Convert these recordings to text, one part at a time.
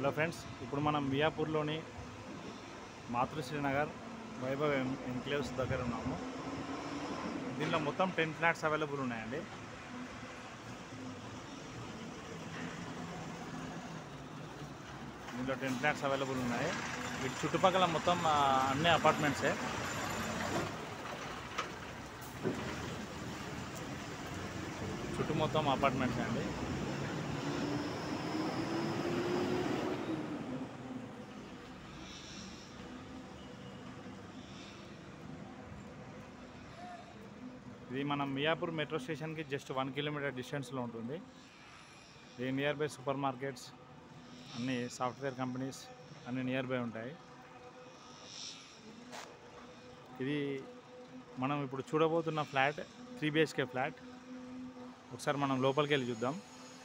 hello friends ఇప్పుడు మనం మియాపూర్లోని మాతృశ్రీ నగర్ వైభవ్ ఎం ఎన్క్లేవ్స్ దగ్గర ఉన్నాము దీనిలో మొత్తం టెన్ ఫ్లాట్స్ అవైలబుల్ ఉన్నాయండి దీంట్లో టెన్ ఫ్లాట్స్ అవైలబుల్ ఉన్నాయి వీటి చుట్టుపక్కల మొత్తం ఆ, అన్ని అపార్ట్మెంట్సే చుట్టూ మొత్తం అపార్ట్మెంట్స్ అండి ఇది మనం మియాపూర్ మెట్రో స్టేషన్కి జస్ట్ వన్ కిలోమీటర్ డిస్టెన్స్లో ఉంటుంది ఇది నియర్ బై సూపర్ మార్కెట్స్ అన్ని సాఫ్ట్వేర్ కంపెనీస్ అన్ని నియర్ బై ఉంటాయి ఇది మనం ఇప్పుడు చూడబోతున్న ఫ్లాట్ త్రీ బిహెచ్కే ఫ్లాట్ ఒకసారి మనం లోపలికి వెళ్ళి చూద్దాం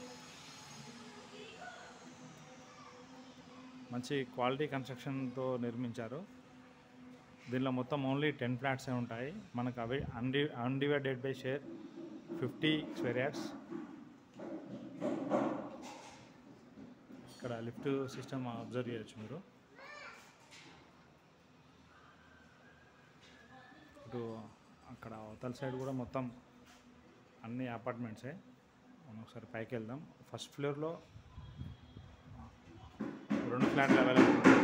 మంచి క్వాలిటీ కన్స్ట్రక్షన్తో నిర్మించారు దీనిలో మొత్తం ఓన్లీ టెన్ ఫ్లాట్సే ఉంటాయి మనకు అవి అన్డి undivided by share fifty square yards ఇక్కడ లిఫ్ట్ సిస్టమ్ అబ్జర్వ్ చేయొచ్చు మీరు ఇటు అక్కడ అవతల సైడ్ కూడా మొత్తం అన్ని అపార్ట్మెంట్సే మనం ఒకసారి పైకి వెళ్దాం ఫస్ట్ ఫ్లోర్లో రెండు ఫ్లాట్లు అవైలబుల్ ఉన్నాయి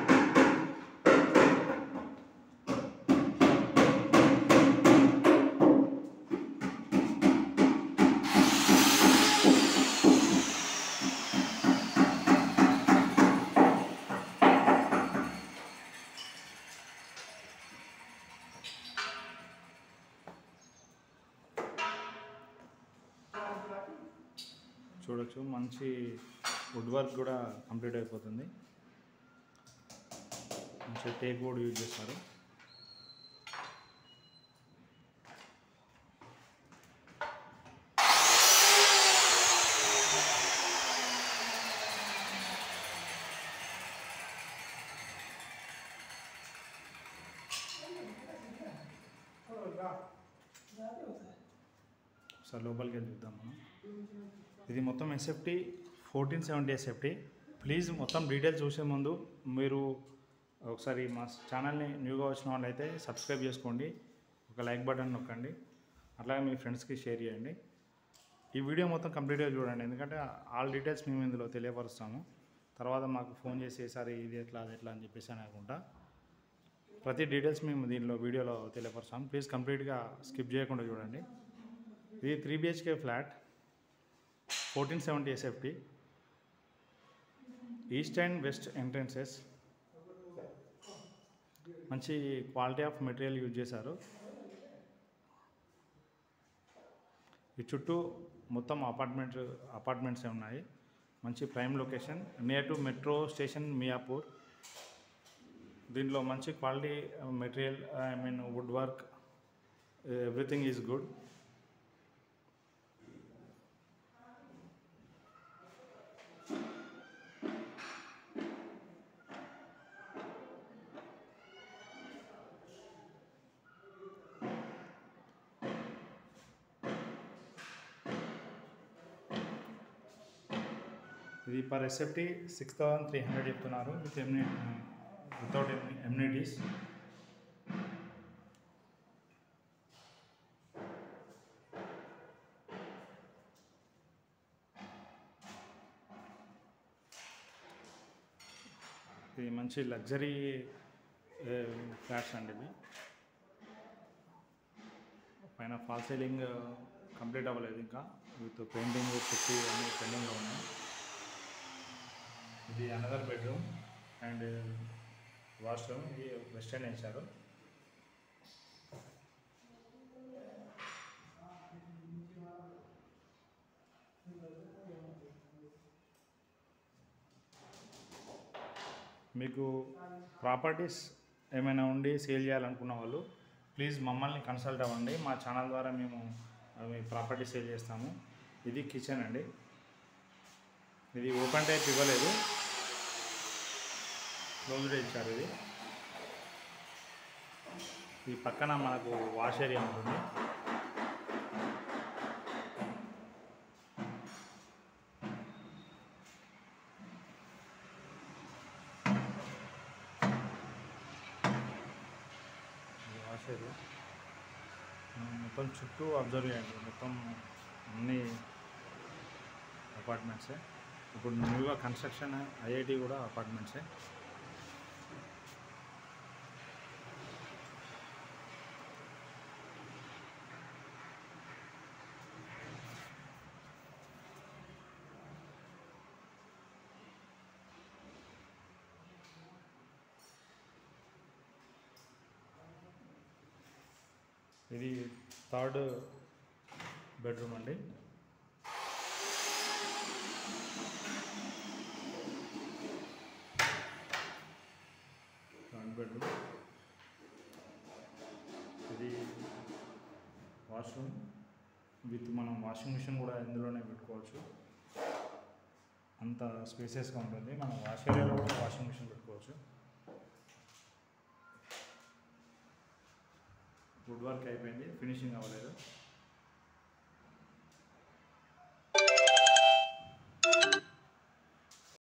చూడొచ్చు మంచి వుడ్ వర్క్ కూడా కంప్లీట్ అయిపోతుంది మంచి టేక్ వుడ్ యూజ్ చేస్తారు ఒకసారి లోపలికి వెళ్ళి చూద్దాం మనం ఇది మొత్తం SFT fourteen seventy SFT please మొత్తం డీటెయిల్స్ చూసే ముందు మీరు ఒకసారి మా ఛానల్ని న్యూగా వచ్చిన వాళ్ళైతే సబ్స్క్రైబ్ చేసుకోండి ఒక లైక్ బటన్ నొక్కండి అట్లాగే మీ ఫ్రెండ్స్కి షేర్ చేయండి ఈ వీడియో మొత్తం కంప్లీట్గా చూడండి ఎందుకంటే ఆల్ డీటెయిల్స్ మేము ఇందులో తెలియపరుస్తాము తర్వాత మాకు ఫోన్ చేసి ఈసారి ఇది ఎట్లా అది ఎట్లా అని చెప్పేసి అని అనుకుంటా ప్రతి డీటెయిల్స్ మేము దీనిలో వీడియోలో తెలియపరుస్తాము ప్లీజ్ కంప్లీట్గా స్కిప్ చేయకుండా చూడండి ఇది three BHK flat fourteen seventy SFT east and west entrances మంచి క్వాలిటీ ఆఫ్ మెటీరియల్ యూజ్ చేశారు ఈ చుట్టూ మొత్తం అపార్ట్మెంట్ అపార్ట్మెంట్సే ఉన్నాయి మంచి prime location near to metro station Miyapur దీంట్లో మంచి quality material I mean wood work everything is good ఇది per SFT six thousand three hundred చెప్తున్నారు విత్ ఎమ్ని వితౌట్ ఎమ్యూనిటీస్ ఇది మంచి లగ్జరీ ఫ్లాట్స్ అండి ఇవి పైన ఫాల్ సీలింగ్ కంప్లీట్ అవ్వలేదు ఇంకా విత్ పెయింటింగ్ పుట్టి అన్ని పెండింగ్లో ఉన్నాయి ఇది అనదర్ బెడ్రూమ్ అండ్ వాష్రూమ్ ఇది వెస్టర్న్ వేశారు మీకు ప్రాపర్టీస్ ఏమైనా ఉండి సేల్ చేయాలనుకున్న వాళ్ళు ప్లీజ్ మమ్మల్ని కన్సల్ట్ అవ్వండి మా ఛానల్ ద్వారా మేము ఆ, మీ ప్రాపర్టీ సేల్ చేస్తాము ఇది కిచెన్ అండి ఇది ఓపెన్ టైప్ ఇవ్వలేదు క్లోజ్డ్ ఇచ్చారు ఇది ఈ పక్కన మనకు వాష్ ఏరియా ఉంటుంది ఏరియా మొత్తం చుట్టూ అబ్జర్వ్ చేయండి మొత్తం అన్ని అపార్ట్మెంట్సే ఇప్పుడు న్యూగా కన్స్ట్రక్షన్ ఐఐటి కూడా అపార్ట్మెంట్సే ఇది థర్డ్ బెడ్రూమ్ అండి థర్డ్ బెడ్రూమ్ ఇది వాష్రూమ్ విత్ మనం వాషింగ్ మిషన్ కూడా ఇందులోనే పెట్టుకోవచ్చు అంత స్పేసెస్గా ఉంటుంది మనం వాష్ ఏరియాలో కూడా వాషింగ్ మిషన్ పెట్టుకోవచ్చు వుడ్ వర్క్ అయిపోయింది ఫినిషింగ్ అవ్వలేదు